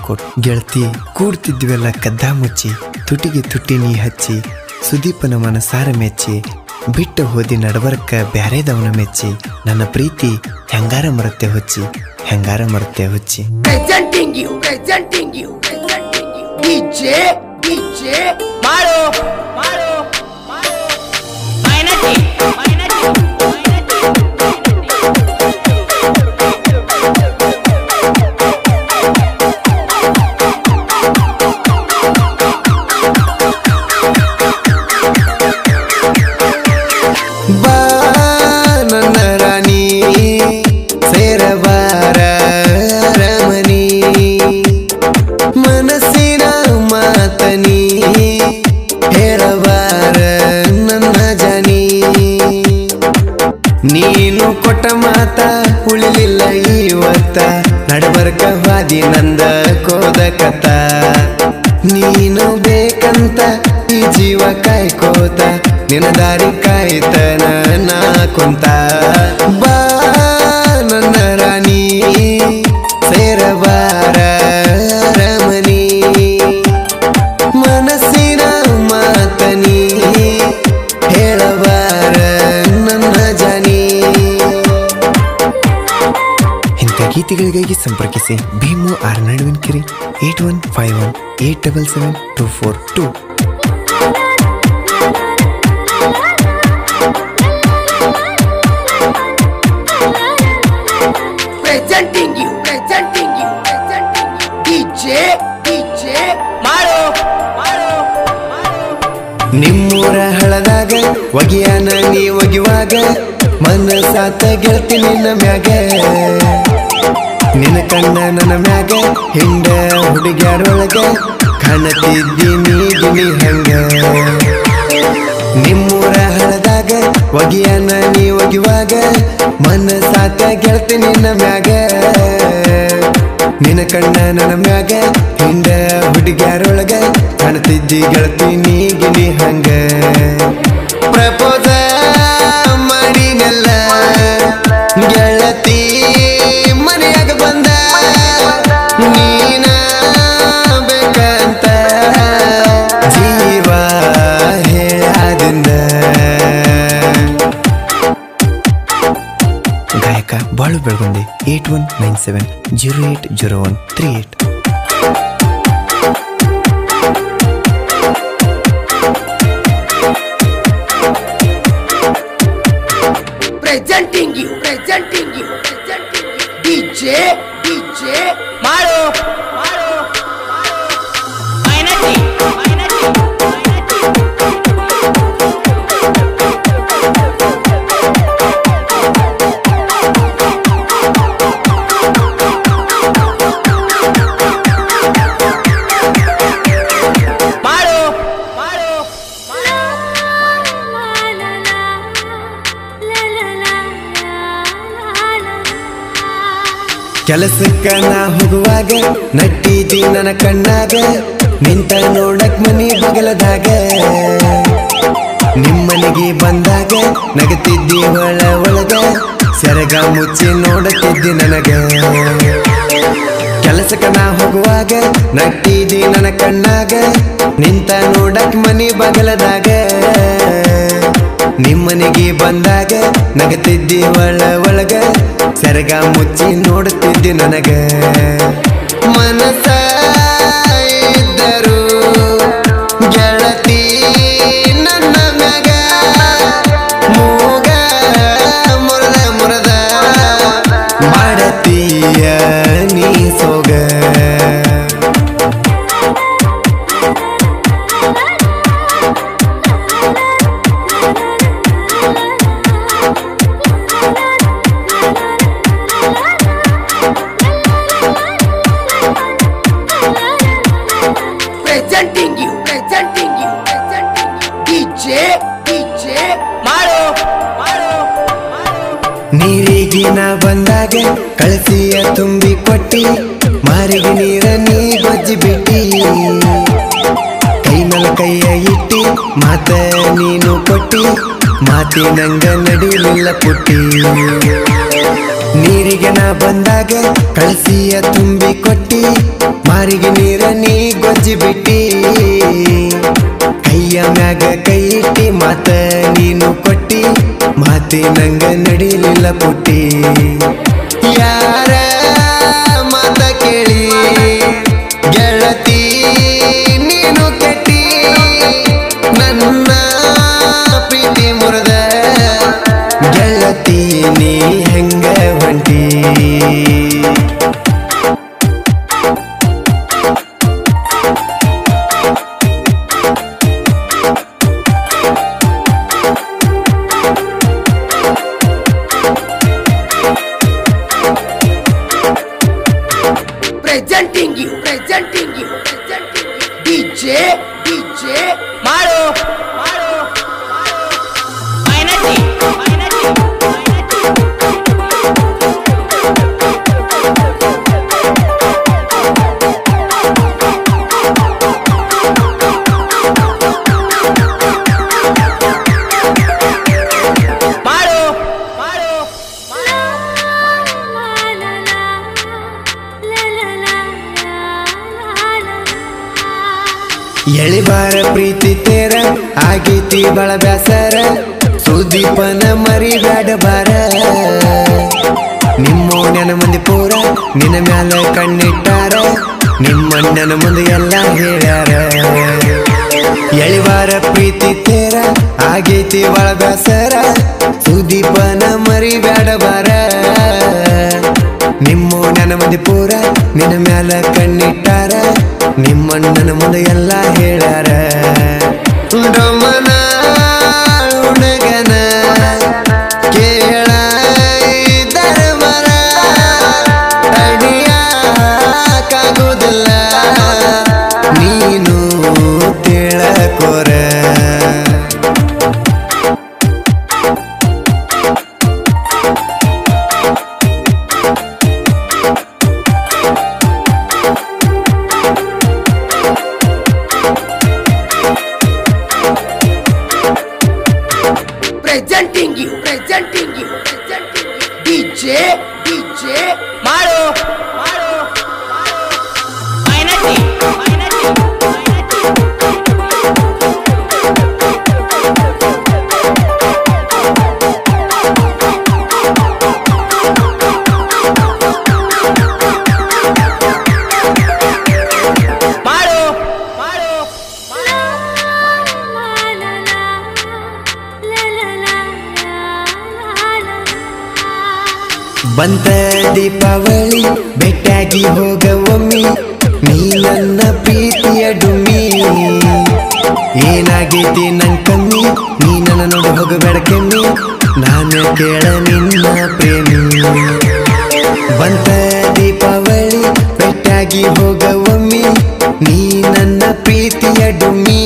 ಬಾಗಲಕೋಟ್ ಗೆಳತಿ ಕೂಡ್ತಿದ್ವೆಲ್ಲ ಕದ್ದ ಮುಚ್ಚಿ ತುಟಿಗೆ ತುಟಿ ನೀ ಹಚ್ಚಿ ಸುದೀಪನ ಮನಸಾರ ಮೆಚ್ಚಿ ಬಿಟ್ಟು ಹೋದಿ ನಡಬರ್ಕ ಬ್ಯಾರೆದವನ ಮೆಚ್ಚಿ ನನ್ನ ಪ್ರೀತಿ ಹೆಂಗಾರ ಮರತೆ ಹೊಚ್ಚಿ ಹೆಂಗಾರ ಮರತೆ ಹೊಚ್ಚಿ presenting you, presenting you, presenting you. DJ, DJ, Mario, Mario, Mario. Minority, minority, minority, ಬಾ ನನ್ನ ರಾಣಿ ಸೇರಬಾರ ರಮಣಿ ಮನಸ್ಸಿನ ಮಾತನಿ ಹೇಳಬಾರ ನನ್ನ ಜನಿ ನೀನು ಕೊಟ್ಟ ಮಾತ ಉಳಿಲಿಲ್ಲ ಇವತ್ತ ನಡಬರ್ಕ ಹಾದಿ ನಂದ ಕೋದ ಕಥ ನೀನು ಬೇಕಂತ ಈ ಜೀವ ಕಾಯ್ಕೋತ ನಿನ್ನ ದಾರಿ ಕಾಯ್ತನ ನಾ ಕುಂತ ಬಾ ನನ್ನ ರಾಣಿ ಸೇರಬಾರ ರಮಣಿ ಮನಸ್ಸಿನ ಮಾತನಿ ಹೇಳಬಾರ ನನ್ನ ಜನಿ ಇಂಥ ಗೀತೆಗಳಿಗಾಗಿ ಸಂಪರ್ಕಿಸಿ ಭೀಮು ಆರ್ ನಡುವಿನ ಕಿರಿ eight one five one eight double seven two four two presenting you, presenting you, presenting you. DJ, DJ, Mario, Mario, Mario. ನಿಮ್ಮೂರ ಹಳದಾಗ ಒಗಿಯಾನ ನೀ ಒಗಿವಾಗ ಮನಸಾತ ಗೆಳತಿ ನಿನ್ನ ಮ್ಯಾಗ ನಿನ್ನ ಕಣ್ಣ ನನ್ನ ಮ್ಯಾಗ ಹಿಂಡ ಹುಡುಗ್ಯಾರೊಳಗ ಕಾಣತಿದ್ದಿ ನೀ ಗಿಣಿ ಹಂಗ ನಿಮ್ಮೂರ ಹಳದಾಗ ಒಗಿಯಾನ ನೀ ಒಗಿವಾಗ ಮನಸಾತ ಗೆಳತಿ ನಿನ್ನ ಮ್ಯಾಗ ನಿನ್ನ ಕಣ್ಣ ನನ್ನ ಮ್ಯಾಗ ಹಿಂಡ ಹುಡುಗ್ಯಾರೊಳಗ ಕಾಣ್ತಿದ್ದಿ ಗೆಳತಿ ನೀ ಗಿಣಿ ಹಂಗ ಪ್ರಪೋಸ ಮಾಡಿನಲ್ಲ ಗೆಳತಿ ಮನೆಯಾಗ ಬಂದ ನೀನ ಬೇಕಂತ ಜೀವ ಹೇಳದಿಂದ ಗಾಯಕ Balu Belagundi eight one nine seven zero eight zero one three eight presenting you, presenting you, presenting you. DJ, DJ, Mario, Mario, Mario. Minority, minority, minority. Mario, Mario, ಕೆಲಸಕ್ಕ ನಾ ಹೋಗುವಾಗ ನಟ್ಟಿದಿ ನನ್ನ ಕಣ್ಣಾಗ ನಿಂತ ನೋಡಕ್ ಮನಿ ಬಗಲದಾಗ ನಿಮ್ಮನೆಗೆ ಬಂದಾಗ ನಗತಿದ್ದಿ ಒಳ ಒಳಗ ಸೆರಗ ಮುಚ್ಚಿ ನೋಡುತ್ತಿದ್ದಿ ನನಗ ಕೆಲಸಕ್ಕ ನಾ ಹೋಗುವಾಗ ನಟ್ಟಿದಿ ನನ್ನ ಕಣ್ಣಾಗ ನಿಂತ ನೋಡಕ್ ಮನಿ ಬಗಲದಾಗ ನಿಮ್ಮನೆಗೆ ಬಂದಾಗ ನಗತಿದ್ದಿ ಒಳ ಒಳಗ ಸೆರಗ ಮುಚ್ಚಿ ನೋಡುತ್ತಿದ್ದಿ ನನಗ ಮನಸ ಇದ್ದರು ಗೆಳತಿ ನನ್ನ ಮ್ಯಾಗ ಮೂಗ ಮುರದ ಮುರದ ಮಾಡತೀಯ ನೀ ಸೋಗ presenting you, presenting you, presenting you. DJ, DJ, Mario, Mario, Mario. ನೀರಿಗೆ ನಾ ಬಂದಾಗ ಕಳಸಿಯ ತುಂಬಿ ಕೊಟ್ಟಿ ಮಾರಿಗೆ ನೀರ ನೀ ಗೊಜ್ಜಿ ಬಿಟ್ಟಿ ಕೈ ಮೇಲೆ ಕೈಯ ಇಟ್ಟಿ ಮಾತ ನೀನು ಕೊಟ್ಟಿ ಮಾತಿನಂಗ ನಡಿಲಿಲ್ಲ ಪುಟ್ಟಿ ನೀರಿಗೆ ನಾ ಬಂದಾಗ ಕಳಸಿಯ ತುಂಬಿ ಕೊಟ್ಟಿ ಮಾರಿಗೆ ನೀರ ನೀ ಗೊಜ್ಜಿ ಬಿಟ್ಟಿ ಕೈಯ ಮ್ಯಾಗ ಕೈ ಇಟ್ಟಿ ಮಾತ ನೀನು ಕೊಟ್ಟಿ ಮಾತೆ ನಂಗ ನಡಿಲಿಲ್ಲ ಪುಟ್ಟಿ ಯಾರ ಮಾತ ಕೇಳಿ ಗೆಳತಿ ನೀನು ಕೆಟ್ಟಿ ನನ್ನ ಪ್ರೀತಿ ಮುರಿದ ಗೆಳತಿ ನೀ ಹೆಂಗ ಹೊಂಟಿ presenting you, presenting you, presenting you. DJ, DJ, Maru, Maru, ಮೈನಸಿ ಮೈನಸಿ Maru, Maru, ಎಳಿಬಾರ ಪ್ರೀತಿ ತೇರ ಆಗೈತಿ ಬಳ ಬ್ಯಾಸರ ಸುದೀಪನ ಮರಿಬ್ಯಾಡ ಬಾರ ನಿಮ್ಮೋಣ್ಯನ ಮಂದಿ ಪೂರ ನಿನ್ನ ಮ್ಯಾಲ ಕಣ್ಣಿಟ್ಟಾರ ನಿಮ್ಮಣ್ಣನ ಮುಂದೆ ಎಲ್ಲ ಹೇಳ್ಯಾರ ಎಳಿವಾರ ಪ್ರೀತಿ ತೇರ ಆಗೈತಿ ಬಳ ಬ್ಯಾಸರ ಸುದೀಪನ ಮರಿಬ್ಯಾಡ ಬಾರ ನಿಮ್ಮೋ ನನ್ನ ಮಂದಿ ಪೂರ ನಿನ್ನ ಮ್ಯಾಲ ಕಣ್ಣಿಟ್ಟಾರ ನಿಮ್ಮಣ್ಣನ ಮುಂದೆ ಎಲ್ಲ ಹೇಳ್ಯಾರ ಡೊಮ್ಮನ ಉಣಗನ ಕೇಳ ಧರ್ಮರ ತಡಿಯಾಕಾಗುದಿಲ್ಲ ನೀನು ತಿಳಕೋರ presenting you, presenting you, presenting you. DJ, DJ, Maru, Maru, ಮೈನಸಿ ಮೈನಸಿ Maru, Maru, ಬಂತ ದೀಪಾವಳಿ ಬೆಟ್ಟಾಗಿ ಹೋಗ ಒಮ್ಮಿ ನೀ ನನ್ನ ಪ್ರೀತಿಯ ಡುಮ್ಮಿ ಏನಾಗೈತಿ ನನ್ ಕಮ್ಮಿ ನೀ ನನ್ನ ನೋಡಿ ಹೋಗಬೇಡ ಕೆಮ್ಮಿ ನಾನು ಕೇಳ ನಿನ್ನ ಪ್ರೇಮಿ ಬಂತ ದೀಪಾವಳಿ ಬೆಟ್ಟಾಗಿ ಹೋಗ ಒಮ್ಮಿ ನೀ ನನ್ನ ಪ್ರೀತಿಯ ಡುಮ್ಮಿ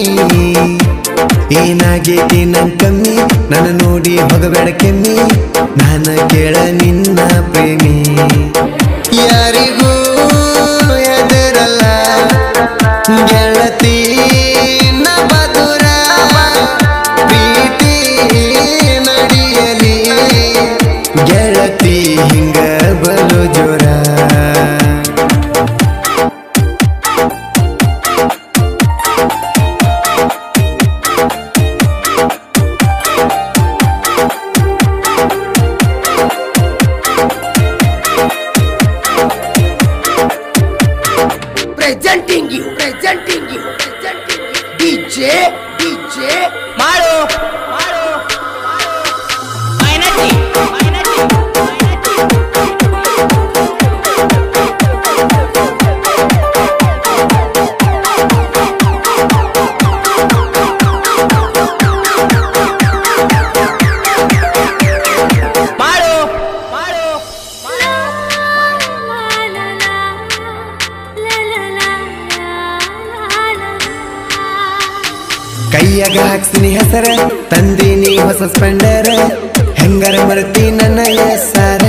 ಏನಾಗೈತಿ ನನ್ ಕಮ್ಮಿ ನನ್ನ ನೋಡಿ ಹೋಗಬೇಡ ಕೆಮ್ಮಿ ನಾನು ಕೇಳ ನಿನ್ನ ಪ್ರೇಮಿ ಯಾರಿಗೂ ಎದುರಲ್ಲ ಗೆಳತಿ ನ ಬದುರ ಪ್ರೀತಿ ನಡಿಯಲಿ ಗೆಳತಿ ಹಿಂಗ ಬಲು ಜೋರ presenting you, presenting you, presenting you. DJ, DJ, Maru, Maru, ಮೈನಸಿ ಮೈನಸಿ Maru, Maru, ಕೈಯಾಗ ಹಾಕ್ಸಿನಿ ಹೆಸರ ತಂದಿನಿ ಹೊಸ ಸ್ಪೆಂಡರ್ ಹೆಂಗರ ಮರತಿ ನನ್ನ ಹೆಸರ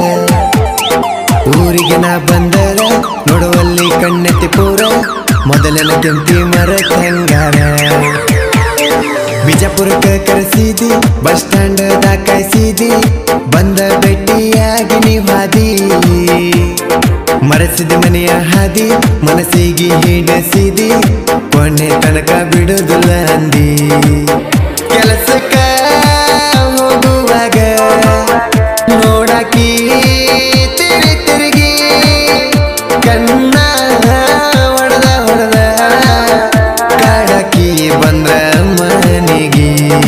ಊರಿಗೆ ನಾ ಬಂದರ ನೋಡುವಲ್ಲಿ ಕಣ್ಣೆತ್ತಿ ಪೂರ ಮೊದಲನ ಕೆಂತಿ ಮರ ಹೆಂಗಾರ ಬಿಜಾಪುರಕ್ಕೆ ಕರೆಸಿದಿ ಬಸ್ ಸ್ಟ್ಯಾಂಡ್ ದಾಕಾಯಿಸಿದಿ ಬಂದ ಭೇಟಿಯಾಗಿ ನೀ ಹಾದಿ ಮರೆಸಿದ ಮನೆಯ ಹಾದಿ ಮನಸ್ಸಿಗೆ ಹಿಡಿಸಿದಿ ಕೊನೆ ತನಕ ಬಿಡುದಿಲ್ಲ ಅಂದಿ ಕೆಲಸಕ್ಕ ಹೋಗುವಾಗ ನೋಡಾಕಿ ತಿರುಗಿ ತಿರುಗಿ ಕಣ್ಣ ಹೊಡೆದ ಹೊಡೆದ ಕಾಡಕಿ ಬಂದ್ರ ಮನೆಗೆ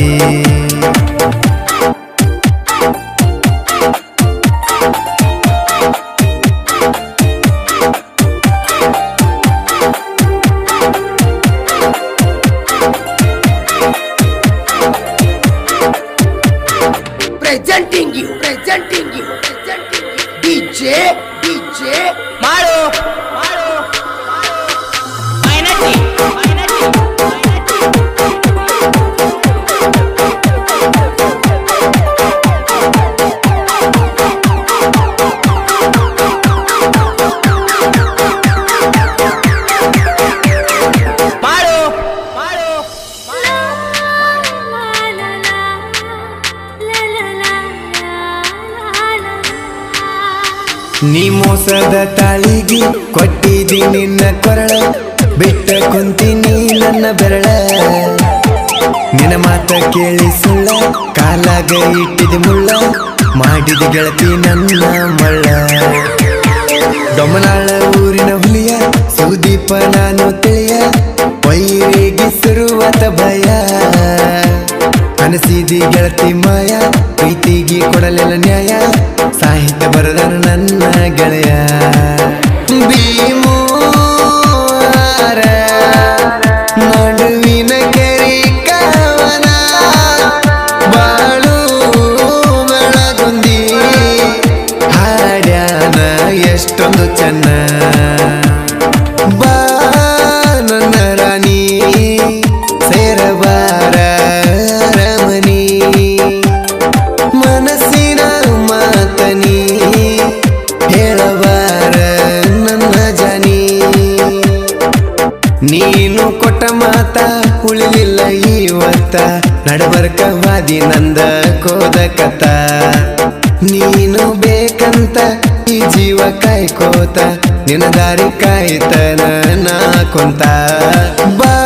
Presenting you, presenting you, presenting you. DJ, DJ, ಮಾಡು ಮಾಡು ಮೈನಸಿ ಮೈನಸಿ ಮಾಡು ಮಾಡು ನೀ ಮೋಸದ ತಾಳಿಗಿ ಕೊಟ್ಟಿದಿ ನಿನ್ನ ಕೊರಳ ಬಿಟ್ಟ ಕುಂತೀನಿ ನನ್ನ ಬೆರಳ ನಿನ್ನ ಮಾತ ಕೇಳಿ ಸುಳ್ಳ ಕಾಲಾಗ ಇಟ್ಟಿದ ಮುಳ್ಳ ಮಾಡಿದ ಗೆಳತಿ ನನ್ನ ಮಳ್ಳ ಡೊಮನಾಳ ಊರಿನ ಹುಲಿಯ ಸುದೀಪ ನಾನು ತಿಳಿಯ ವೈರಿಗಿಸಿರುವತ ಭಯ ಅನಸಿದಿ ಗೆಳತಿ ಮಾಯ ಪ್ರೀತಿಗೆ ಕೊಡಲೆಲ್ಲ ನ್ಯಾಯ ಸಾಹಿತ್ಯ ಬರದನ ನನ್ನ ಗೆಳೆಯ ಭೀಮೂರ ನಡುವಿನ ಕೆರಿ ಕವನ ಬಾಳು ಬೆಳಗುಂದಿ ಹಾಡ್ಯಾನ ಎಷ್ಟೊಂದು ಚೆನ್ನ ಬಾ ನನ್ನ ರಾಣಿ ಸೇರಬಾರ ರಮಣಿ ಮನಸ್ಸಿನ ಮಾತನಿ ಹೇಳಬಾರ ನನ್ನ ಜನಿ ನೀನು ಕೊಟ್ಟ ಮಾತ ಉಳಿಲಿಲ್ಲ ಇವತ್ತ ನಡಬರ್ಕ ವಾದಿ ನಂದ ಕೋದಕತ ನೀನು ಬೇಕಂತ ಈ ಜೀವ ಕಾಯ್ಕೋತ ನಿನ್ನ ದಾರಿ ಕಾಯ್ತನ ನಾ ಕೊಂತ ಬಾ